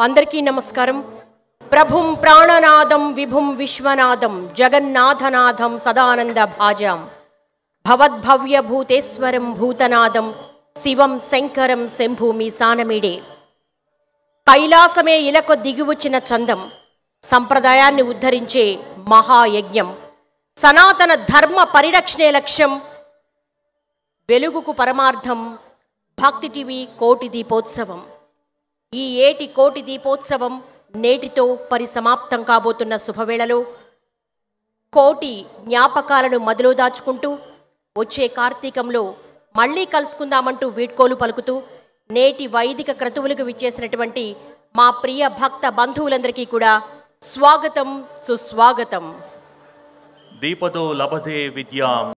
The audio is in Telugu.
అందరికీ నమస్కారం ప్రభుం ప్రాణనాదం విభుం విశ్వనాథం జగన్నాథనాథం సదానంద భాజాం భవద్భవ్య భూతేశ్వరం భూతనాదం శివం శంకరం శంభూమి సానమిడే కైలాసమే ఇలకు దిగివచ్చిన చందం సంప్రదాయాన్ని ఉద్ధరించే మహాయజ్ఞం సనాతన ధర్మ పరిరక్షణే లక్ష్యం వెలుగుకు పరమార్థం భక్తి టీవీ కోటి దీపోత్సవం ఈ ఏటి కోటి దీపోత్సవం నేటితో పరిసమాప్తం కాబోతున్న శుభవేళలో కోటి జ్ఞాపకాలను మదిలో దాచుకుంటూ వచ్చే కార్తీకంలో మళ్ళీ కలుసుకుందామంటూ వీడ్కోలు పలుకుతూ నేటి వైదిక క్రతువులకు విచ్చేసినటువంటి మా ప్రియ భక్త బంధువులందరికీ కూడా స్వాగతం సుస్వాగతం దీపతో లభతే విద్యాం